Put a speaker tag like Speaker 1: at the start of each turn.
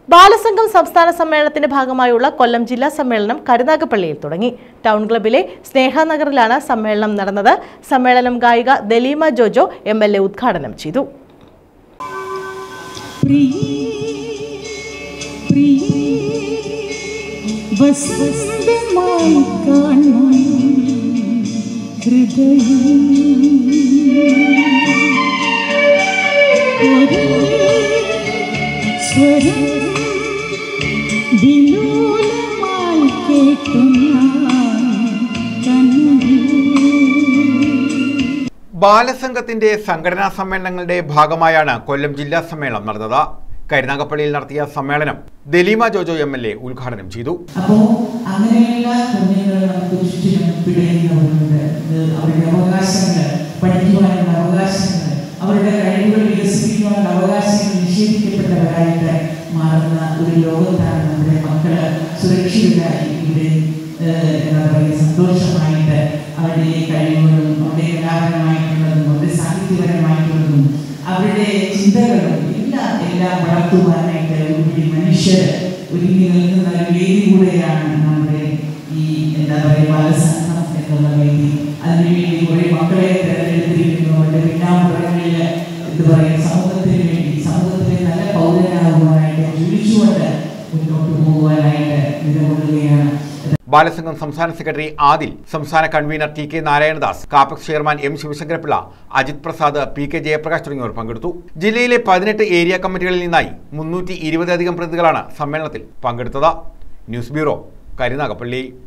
Speaker 1: ബാലസംഘം സംസ്ഥാന സമ്മേളനത്തിന്റെ ഭാഗമായുള്ള കൊല്ലം ജില്ലാ സമ്മേളനം കരുനാഗപ്പള്ളിയിൽ തുടങ്ങി ടൗൺ ക്ലബിലെ സ്നേഹനഗറിലാണ് സമ്മേളനം നടന്നത് സമ്മേളനം ഗായിക Daleema Jojo M L A ഉദ്ഘാടനം ചെയ്തു
Speaker 2: പ്രിയേ പ്രിയേ വസന്തമായി കാണും ഹൃദയം ഒരേ സ്വരം വിലോലമായി കേൾക്കും കണ്ണു
Speaker 3: ബാലസംഘത്തിന്റെ സംഘടനാ സമ്മേളനങ്ങളുടെ ഭാഗമായാണ് കൊല്ലം ജില്ലാ സമ്മേളനം നടന്നത് കരുനാഗപ്പള്ളിയിൽ നടത്തിയ സമ്മേളനം Daleema Jojo M L A ഉദ്ഘാടനം ചെയ്തു
Speaker 4: അപ്പോൾ അങ്ങനെയുള്ള കുഞ്ഞുങ്ങൾ നമുക്ക് ചുറ്റിനും പിടയുന്നവരുണ്ട് ഇത് അവരുടെ അവകാശങ്ങൾ പഠിക്കുവാനുള്ള അവകാശങ്ങൾ അവരുടെ കഴിവുകൾ വികസിപ്പിക്കുവാനുള്ള അവകാശങ്ങൾ നിഷേധിക്കപ്പെട്ടവരായിട്ട് മാറുന്ന ഒരു ലോകത്താണ് നമ്മുടെ മക്കള് സുരക്ഷിതരായി ഇവിടെ ഏഹ്, എന്താ പറയുക സന്തോഷമായിട്ട് അവരുടെ കഴിവുകളും അവരുടെ കലാപരമായിട്ടുള്ളതും അവരുടെ സാഹിത്യപരമായിട്ടുള്ളതും അവരുടെ ചിന്തകളും എല്ലാം എല്ലാം വളർത്തുവാനായിട്ട് ഒരു മനുഷ്യർ ഒരുങ്ങി നിൽക്കുന്ന ഒരു വേദി കൂടെയാണ് നമ്മുടെ ഈ എന്താ പറയുക ബാലസംഘം എന്നുള്ള വേദി അതിനുവേണ്ടി കുറെ മക്കളെ തിരഞ്ഞെടുത്തിരിക്കുന്നു അവരുടെ പിന്നാമ്പുറങ്ങളിൽ എന്താ പറയുക സമൂഹത്തിന് വേണ്ടി സമൂഹത്തിലെ നല്ല പൗരനാകുവാനായിട്ട് ജ്വലിച്ചുകൊണ്ട് മുന്നോട്ട് പോകുവാനായിട്ട് നിലകൊള്ളുകയാണ്
Speaker 3: ബാലസംഘം സംസ്ഥാന സെക്രട്ടറി ആദിൽ സംസ്ഥാന convenor T K Narayanadas Kapex chairman M Sivasankarapillai Ajith Prasad P K Jayaprakash തുടങ്ങിയവർ പങ്കെടുത്തു ജില്ലയിലെ പതിനെട്ട് ഏരിയ കമ്മിറ്റികളിൽ നിന്നായി മുന്നൂറ്റി ഇരുപതിലധികം പ്രതിനിധികളാണ് സമ്മേളനത്തിൽ പങ്കെടുത്തത് ന്യൂസ് ബ്യൂറോ കരുനാഗപ്പള്ളി